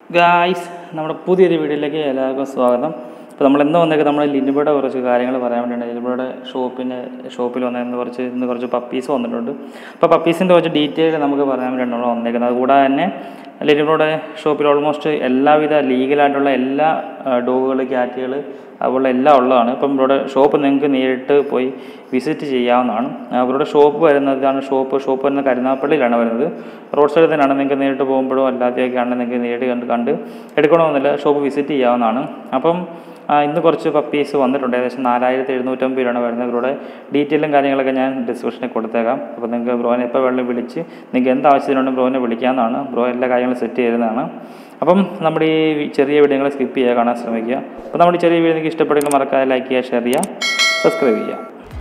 guys നമ്മുടെ പുതിയൊരു വീഡിയോയിലേക്ക് എല്ലാവർക്കും സ്വാഗതം ഇപ്പോൾ നമ്മൾ ഇന്ന് വന്നേക്ക് നമ്മൾ ലിനുബയുടെ കുറച്ച് കാര്യങ്ങൾ പറയാൻ വേണ്ടിയാണ് ലിനുബയുടെ ഷോപ്പിന് ഷോപ്പിൽ വന്നേക്കുന്ന കുറച്ച് ഇന്ന് കുറച്ച് പപ്പീസ് വന്നിട്ടുണ്ട് അപ്പോൾ പപ്പീസിൻ്റെ കുറച്ച് ഡീറ്റെയിൽ നമുക്ക് പറയാൻ വേണ്ടിയാണ് നമ്മൾ വന്നേക്കുന്നത് അതുകൂടാതെ തന്നെ ലിനുബയുടെ ഷോപ്പിൽ ഓൾമോസ്റ്റ് എല്ലാവിധ ലീഗലായിട്ടുള്ള എല്ലാ ഡോഗുകൾ ക്യാറ്റുകൾ അതുപോലെ എല്ലാം ഉള്ളതാണ് ഇപ്പം ഇവിടെ ഷോപ്പ് നിങ്ങൾക്ക് നേരിട്ട് പോയി വിസിറ്റ് ചെയ്യാവുന്നതാണ് അവരുടെ ഷോപ്പ് വരുന്നത് ഇതാണ് ഷോപ്പ് ഷോപ്പ് വരുന്നത് കരുനാഗപ്പള്ളിയിലാണ് വരുന്നത് റോഡ് സൈഡിൽ തന്നെയാണ് നിങ്ങൾക്ക് നേരിട്ട് പോകുമ്പോഴോ അല്ലാതെയൊക്കെ ആണെങ്കിൽ നിങ്ങൾക്ക് നേരിട്ട് കണ്ട് കണ്ട് എടുക്കണമെന്നില്ല ഷോപ്പ് വിസിറ്റ് ചെയ്യാവുന്നതാണ് അപ്പം ആ, ഇന്ന് കുറച്ച് പപ്പീസ് വന്നിട്ടുണ്ട് ഏകദേശം നാലായിരത്തി എഴുന്നൂറ്റമ്പത് രൂപയാണ് വരുന്നത് ഇവരുടെ ഡീറ്റെയിലും കാര്യങ്ങളൊക്കെ ഞാൻ ഡിസ്ക്രിപ്ഷനിൽ കൊടുത്തേക്കാം അപ്പോൾ നിങ്ങൾക്ക് ബ്രോനെ എപ്പോൾ വെള്ളം വിളിച്ച് നിങ്ങൾക്ക് എന്ത് ആവശ്യത്തിനുണ്ടെങ്കിലും ബ്രോനെ വിളിക്കാവുന്നതാണ് ബ്രോ എല്ലാ കാര്യങ്ങളും സെറ്റ് ചെയ്യുന്നതാണ് അപ്പം നമ്മുടെ ഈ ചെറിയ വീഡിയോകൾ സ്കിപ്പ് ചെയ്യുക കാണാൻ ശ്രമിക്കുക അപ്പോൾ നമ്മുടെ ഈ ചെറിയ വീഡിയോ നിങ്ങൾക്ക് ഇഷ്ടപ്പെടുമെങ്കിൽ മറക്കാതെ ലൈക്ക് ചെയ്യുക ഷെയർ ചെയ്യുക സബ്സ്ക്രൈബ് ചെയ്യുക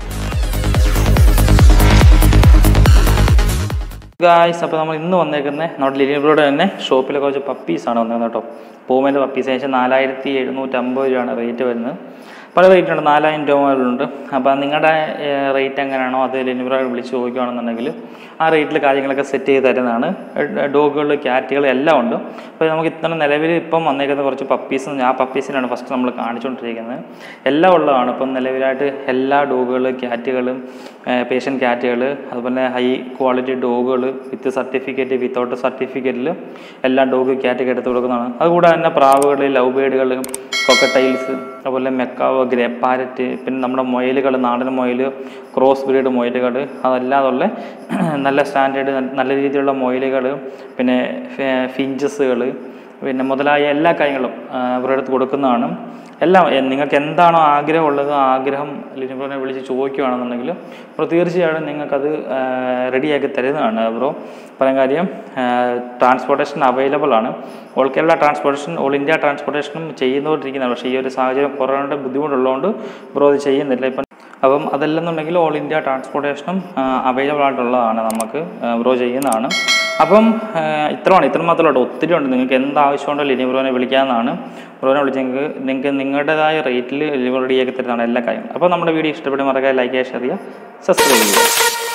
ഗായ്സ് അപ്പോൾ നമ്മൾ ഇന്ന് വന്നേക്കുന്നത് നമ്മുടെ ലിലിബ്രോയുടെ തന്നെ ഷോപ്പിലെ കുറച്ച് പപ്പീസാണ് വന്നേക്കുന്നത് കേട്ടോ പൂമേൻ്റെ പപ്പീസ് ഏകദേശം നാലായിരത്തി എഴുന്നൂറ്റമ്പത് രൂപയാണ് റേറ്റ് വരുന്നത് പല റേറ്റ് ഉണ്ട് നാലായിരം രൂപ മുതലുണ്ട് അപ്പോൾ നിങ്ങളുടെ റേറ്റ് എങ്ങനെയാണോ അത് ലിനിബ്രോയെ വിളിച്ച് ചോദിക്കുകയാണെന്നുണ്ടെങ്കിൽ ആ റേറ്റിൽ കാര്യങ്ങളൊക്കെ സെറ്റ് ചെയ്ത് തരുന്നതാണ് ഡോഗുകൾ ക്യാറ്റുകൾ എല്ലാം ഉണ്ട് അപ്പോൾ നമുക്ക് ഇത്ര നിലവിൽ ഇപ്പം വന്നേക്കുന്ന കുറച്ച് പപ്പീസ് ആ പപ്പീസിനാണ് ഫസ്റ്റ് നമ്മൾ കാണിച്ചുകൊണ്ടിരിക്കുന്നത് എല്ലാം ഉള്ളതാണ് ഇപ്പം നിലവിലായിട്ട് എല്ലാ ഡോഗുകൾ ക്യാറ്റുകളും പേഷ്യൻ ക്യാറ്റുകൾ അതുപോലെ ഹൈ ക്വാളിറ്റി ഡോഗുകൾ വിത്ത് സർട്ടിഫിക്കറ്റ് വിത്തൗട്ട് സർട്ടിഫിക്കറ്റിൽ എല്ലാ ഡോഗ് ക്യാറ്റൊക്കെ എടുത്ത് കൊടുക്കുന്നതാണ് അതുകൂടാതെ തന്നെ പ്രാവുകൾ ലവ് ബേഡുകൾ കൊക്കട്ടൈൽസ് അതുപോലെ മെക്കാവ് ഗ്രേ പാരറ്റ് പിന്നെ നമ്മുടെ മുയലുകൾ നാടൻ മുയൽ ക്രോസ് ബ്രീഡ് മുയലുകൾ അതല്ലാതുള്ള നല്ല സ്റ്റാൻഡേർഡ് നല്ല രീതിയിലുള്ള മുയലുകൾ പിന്നെ ഫിഞ്ചസുകൾ പിന്നെ മുതലായ എല്ലാ കാര്യങ്ങളും ആ, ഇവരുടെ അടുത്ത് കൊടുക്കുന്നതാണ് എല്ലാം എ- നിങ്ങൾക്ക് എന്താണോ ആഗ്രഹമുള്ളത് ആ ആഗ്രഹം ലിനിബ്രോനെ വിളിച്ച് ചോദിക്കുകയാണെന്നുണ്ടെങ്കിൽ ബ്രോ തീർച്ചയായിട്ടും നിങ്ങൾക്കത് റെഡിയാക്കി തരുന്നതാണ് ബ്രോ പറയാൻ കാര്യം ട്രാൻസ്പോർട്ടേഷൻ അവൈലബിൾ ആണ് all Kerala transportation all India ട്രാൻസ്പോർട്ടേഷനും ചെയ്യുന്നതുകൊണ്ടിരിക്കുന്നതാണ് പക്ഷേ ഈ ഒരു സാഹചര്യം കൊറോണയുടെ ബുദ്ധിമുട്ടുള്ളതുകൊണ്ട് ബ്രോ അത് ചെയ്യുന്നില്ല ഇപ്പം അപ്പം അതല്ലെന്നുണ്ടെങ്കിൽ ഓൾ ഇന്ത്യ ട്രാൻസ്പോർട്ടേഷനും അവൈലബിൾ ആയിട്ടുള്ളതാണ് നമുക്ക് ബ്രോ ചെയ്യുന്നതാണ് അപ്പം ആ, ഇത്രയാണ് ഇത്ര മാത്രമേ ഉള്ളൂ ഒത്തിരി ഉണ്ട് നിങ്ങൾക്ക് എന്ത് ആവശ്യമുണ്ടോ ലിനി ബ്രോനെ വിളിക്കാവുന്നതാണ് ബ്രോനെ വിളിച്ച് നിങ്ങൾക്ക് നിങ്ങൾക്ക് നിങ്ങളുടേതായ റേറ്റിൽ ലിനി ബ്രോ റെഡിയാക്കി തരുന്നതാണ് എല്ലാ കാര്യങ്ങളും അപ്പോൾ നമ്മുടെ വീഡിയോ ഇഷ്ടപ്പെട്ട് മറക്കാതെ ലൈക്ക് ചെയ്യുക ഷെയർ ചെയ്യുക സബ്സ്ക്രൈബ് ചെയ്യുക